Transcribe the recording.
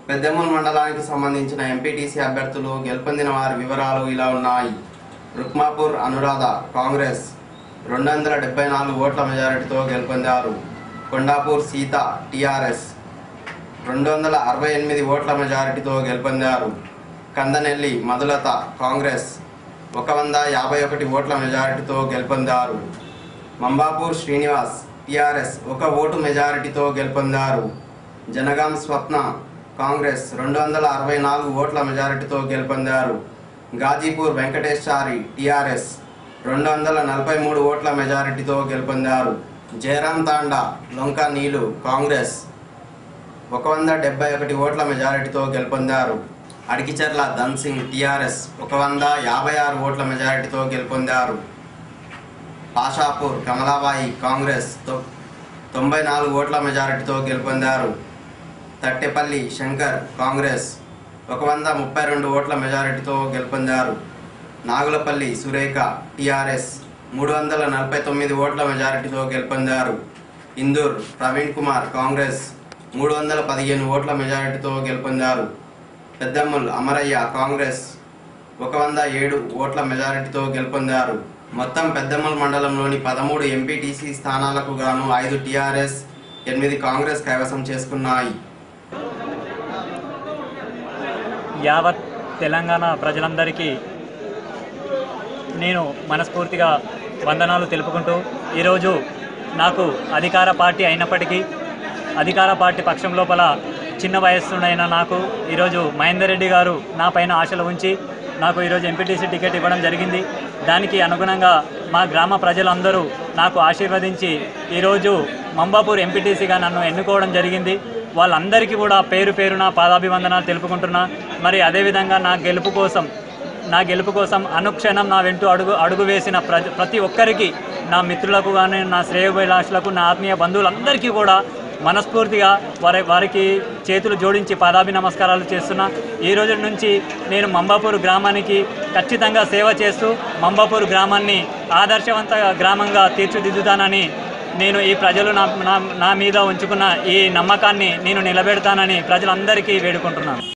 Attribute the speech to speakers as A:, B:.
A: పెద్దెమ్మల మండలానికి సంబంధించిన ఎంపీటీసీ అభ్యర్థులు గెలుపొందిన వారి వివరాలు ఇలా ఉన్నాయి రుక్మాపూర్ అనురాధ కాంగ్రెస్ రెండు వందల డెబ్బై నాలుగు ఓట్ల మెజారిటీతో గెలుపొందారు కొండాపూర్ సీత టీఆర్ఎస్ రెండు వందల అరవై ఎనిమిది ఓట్ల మెజారిటీతో గెలుపొందారు కందనెల్లి మధులత కాంగ్రెస్ ఒక వంద యాభై ఒకటి ఓట్ల మెజారిటీతో గెలుపొందారు మంబాపూర్ శ్రీనివాస్ టిఆర్ఎస్ ఒక ఓటు మెజారిటీతో గెలుపొందారు జనగాం స్వప్న కాంగ్రెస్ రెండు వందల అరవై నాలుగు ఓట్ల మెజారిటీతో గెలుపొందారు గాజీపూర్ వెంకటేశ్చారి టిఆర్ఎస్ రెండు వందల నలభై మూడు ఓట్ల మెజారిటీతో గెలుపొందారు జయరాం తాండా లొంక నీలు కాంగ్రెస్ ఒక వంద డెబ్బై ఒకటి ఓట్ల మెజారిటీతో గెలుపొందారు అడికిచర్ల ధన్ సింగ్ టిఆర్ఎస్ ఒక వంద యాభై ఆరు ఓట్ల మెజారిటీతో గెలుపొందారు పాషాపూర్ కమలాబాయి కాంగ్రెస్ తొ- తొంభై నాలుగు ఓట్ల మెజారిటీతో గెలుపొందారు తట్టెపల్లి శంకర్ కాంగ్రెస్ ఒక వంద ముప్పై రెండు ఓట్ల మెజారిటీతో గెలుపొందారు నాగులపల్లి సురేఖ టిఆర్ఎస్ మూడు వందల నలభై తొమ్మిది ఓట్ల మెజారిటీతో గెలుపొందారు ఇందూర్ ప్రవీణ్ కుమార్ కాంగ్రెస్ మూడు వందల పదిహేను ఓట్ల మెజారిటీతో గెలుపొందారు పెద్దమ్ముల్ అమరయ్య కాంగ్రెస్ ఒక వంద ఏడు ఓట్ల మెజారిటీతో గెలుపొందారు మొత్తం పెద్దమ్మల్ మండలంలోని పదమూడు ఎంపీటీసీ స్థానాలకు గాను ఐదు టీఆర్ఎస్ ఎనిమిది కాంగ్రెస్ కైవసం చేసుకున్నాయి
B: యావత్ తెలంగాణ ప్రజలందరికీ నేను మనస్ఫూర్తిగా వందనాలు తెలుపుకుంటూ ఈరోజు నాకు అధికార పార్టీ అయినప్పటికీ అధికార పార్టీ పక్షం లోపల చిన్న వయస్సునైన నాకు ఈరోజు మహేందర్ రెడ్డి గారు నా పైన ఆశలు ఉంచి నాకు ఈరోజు ఎంపీటీసీ టికెట్ ఇవ్వడం జరిగింది దానికి అనుగుణంగా మా గ్రామ ప్రజలందరూ నాకు ఆశీర్వదించి ఈరోజు మంబాపూర్ ఎంపీటీసీగా నన్ను ఎన్నుకోవడం జరిగింది వాళ్ళందరికీ కూడా పేరు పేరున పాదాభివందనాలు తెలుపుకుంటున్నా మరి అదేవిధంగా నా గెలుపు కోసం నా గెలుపు కోసం అనుక్షణం నా వెంటూ అడుగు అడుగు వేసిన ప్రజ ప్రతి ఒక్కరికి నా మిత్రులకు కానీ నా శ్రేయోభిలాషులకు నా ఆత్మీయ బంధువులందరికీ కూడా మనస్ఫూర్తిగా వారి వారికి చేతులు జోడించి పాదాభి నమస్కారాలు చేస్తున్నా ఈ రోజు నుంచి నేను మంబాపూర్ గ్రామానికి ఖచ్చితంగా సేవ చేస్తూ మంబాపూర్ గ్రామాన్ని ఆదర్శవంత గ్రామంగా తీర్చిదిద్దుతానని నేను ఈ ప్రజలు నా నా- నా మీద ఉంచుకున్న ఈ నమ్మకాన్ని నేను నిలబెడతానని ప్రజలందరికీ వేడుకుంటున్నాను